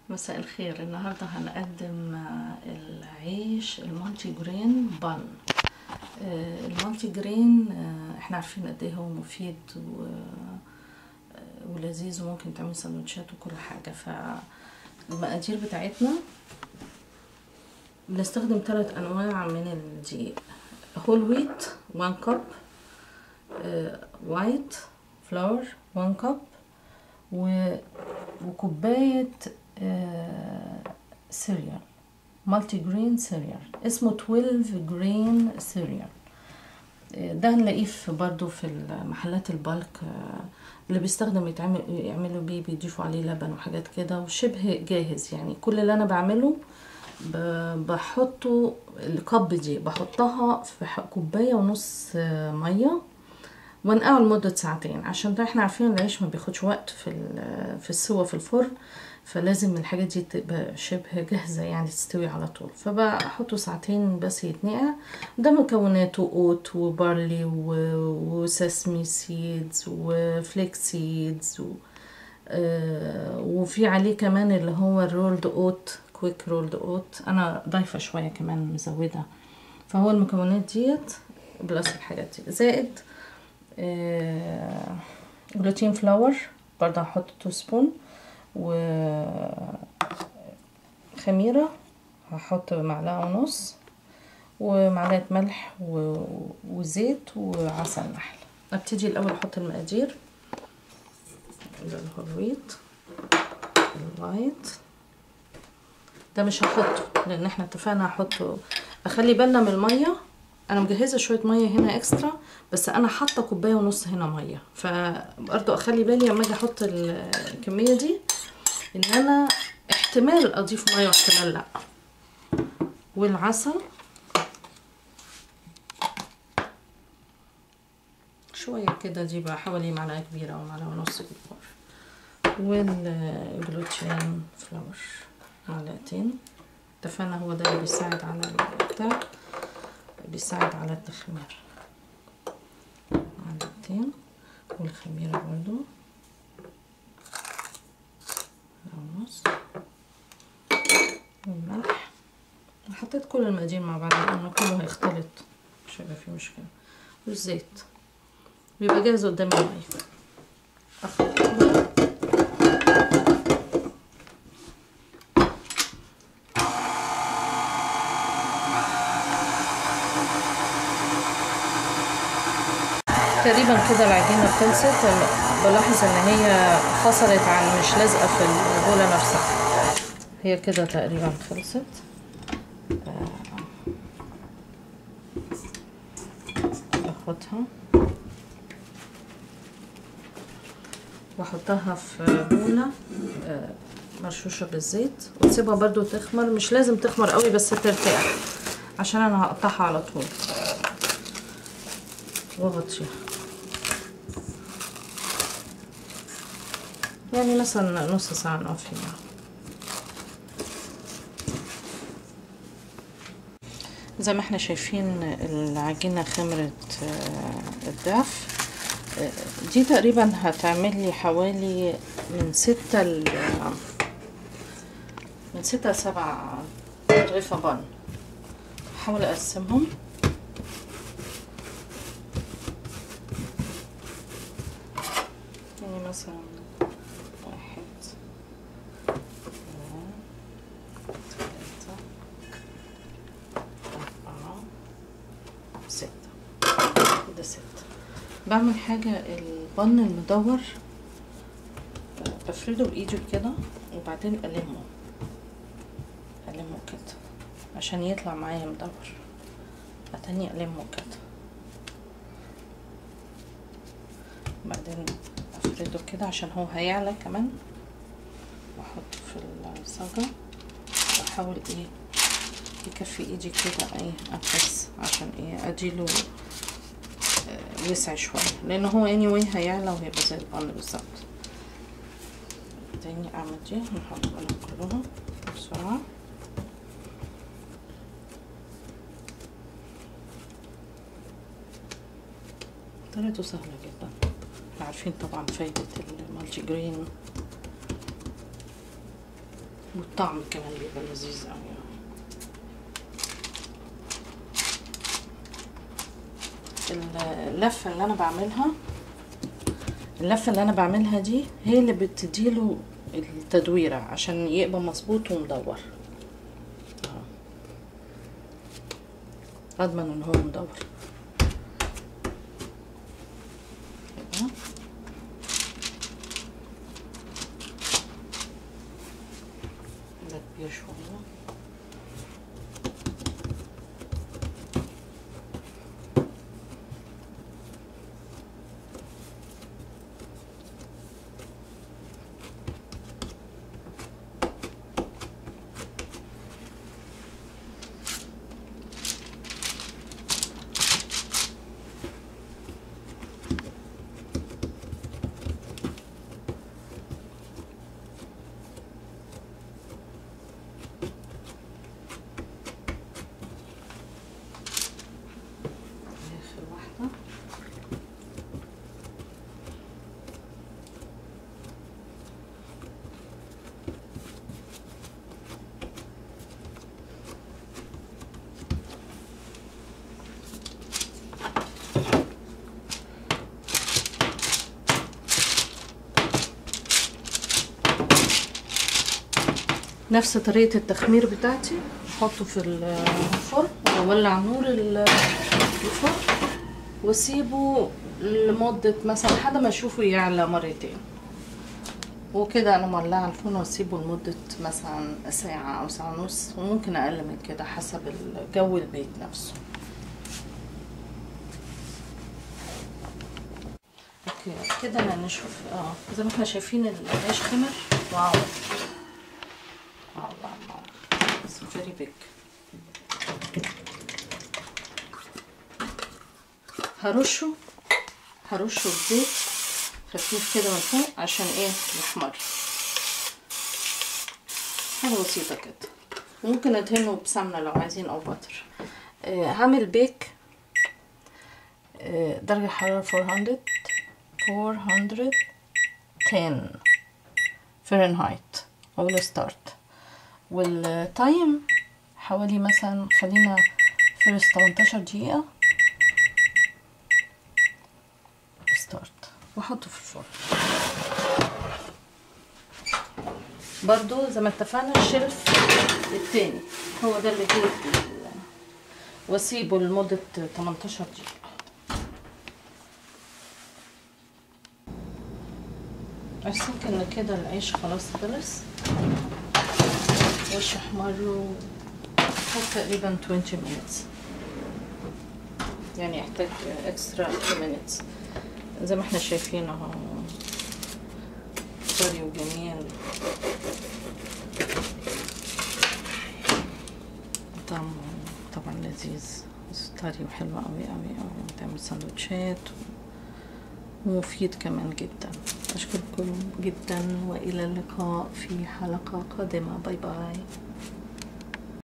مساء الخير النهاردة هنقدم آه، العيش المالتي جرين بان آه، المالتي جرين آه، احنا عارفين قد ايه هو مفيد و... آه، ولذيذ وممكن تعمل سندوتشات وكل حاجة فالمقادير بتاعتنا بنستخدم ثلاث انواع من الدقيق هول ويت 1 كوب وايت فلاور 1 كوب و... وكوباية سيريال مالتي جرين سيريال اسمه 12 جرين سيريال ده هنلاقيه في برضو في المحلات البالك آه، اللي بيستخدم يتعمل يعملوا بيه بيضيفوا عليه لبن وحاجات كده وشبه جاهز يعني كل اللي انا بعمله ب- بحطه الكب دي بحطها في ح- كوباية ونص آه، مية ونقعه لمدة ساعتين عشان ده احنا عارفين العيش ما بياخدش وقت في ال- في السوا في الفرن فلازم الحاجات دي تبقى شبه جاهزة يعني تستوي على طول فبحطه ساعتين بس يتنقع ده مكوناته اوت وبارلي و- وسesame سيدز وفليك سيدز و... آه، وفي عليه كمان اللي هو الرولد اوت كويك رولد اوت انا ضايفه شويه كمان مزوده فهو المكونات ديت بلس الحاجات دي زائد آه، جلوتين فلاور برضه هحط تو سبون و خميرة هحط معلقة ونص ومعلقة ملح و... وزيت وعسل نحل ابتدي الاول احط المقادير الهويت الوايت ده مش هحطه لان احنا اتفقنا هحطه اخلي بالنا من الميه انا مجهزه شويه ميه هنا اكسترا بس انا حاطه كوبايه ونص هنا ميه فبرضه اخلي بالي لما اجي احط ال- الكميه دي ان انا احتمال اضيف ميه واحتمال لا والعسل شويه كده دي بقى حوالي معلقه كبيره او معلقه ونص كبار والجلوتين فلاور معلقتين اتفقنا هو ده اللي بيساعد على البتاع بيساعد على التخمير معلقتين والخميرة برضو ونص والملح حطيت كل المقادير مع بعض لانه كله هيختلط مش هيبقى فيه مشكلة والزيت بيبقى جاهز قدامي المية اخلط كله تقريبا كده العجينة خلصت بلاحظ ان هي فصلت عن مش لازقة في البولة نفسها هي كده تقريبا خلصت باخدها واحطها في بولة آه، مرشوشة بالزيت وتسيبها برضو تخمر مش لازم تخمر قوي بس ترتاح عشان انا هقطعها على طول واغطيها يعني مثلا نص ساعة نقف فيها زي ما احنا شايفين العجينة خمرت آه، الضعف آه، دي تقريبا هتعمل لي حوالي من ستة ل من ستة لسبع رغيفة بن هحاول اقسمهم يعني مثلا واحد اثنين ثلاثة أربعة ستة كده ستة بعمل حاجة البن المدور بفرده بإيدي كده وبعدين ألمه ألمه كده عشان يطلع معايا مدور تاني ألمه كده بعدين افرده كده عشان هو هيعلى كمان واحطه في الصاجة واحاول ايه يكفي ايدي كده ايه ابس عشان ايه اديله آه، يسع شوية لان هو anyway هيعلى وهيبقى زي البن بالظبط تاني اعمل دي نحط منهم كلهم بسرعة طريقته سهلة جدا عارفين طبعا فايدة المالتي جرين والطعم كمان بيبقى لذيذ قوي اللفه اللي انا بعملها اللفه اللي انا بعملها دي هي اللي بتديله التدويره عشان يبقى مظبوط ومدور أهو. اضمن ان هو مدور كده. ده كبير شويه اخر واحده نفس طريقة التخمير بتاعتي احطه في الفرن واولع نور ال- الفرن واسيبه لمدة مثلا لحد ما اشوفه يعلى مرتين وكده انا مولعة الفرن واسيبه لمدة مثلا ساعة او ساعة ونص وممكن اقل من كده حسب جو البيت نفسه اوكي كده انا نشوف اه زي ما احنا شايفين العيش خمر واو واو واو واو It's very big هرشه هرشه بزيت خفيف كده من فوق عشان ايه يحمر حاجة بسيطة كده ممكن ادهنه بسمنة لو عايزين او باتر آه هعمل بيك آه درجة حرارة 400 410 فahrenheit اول ستارت والتايم حوالي مثلا خلينا فيرست 18 دقيقة ستارت واحطه في الفرن برضو زي ما اتفقنا الشلف التاني هو ده اللي فيه ال- واسيبه لمدة 18 دقيقة أحسك ان كده العيش خلاص خلص وش احمر و خد تقريبا 20 minutes يعني يحتاج اكسترا 2 minutes زي ما احنا شايفين اهو طري وجميل طعمه طبعا لذيذ طري وحلو قوي قوي قوي بتعمل سندوتشات ومفيد كمان جدا أشكركم جدا وإلى اللقاء في حلقة قادمة باي باي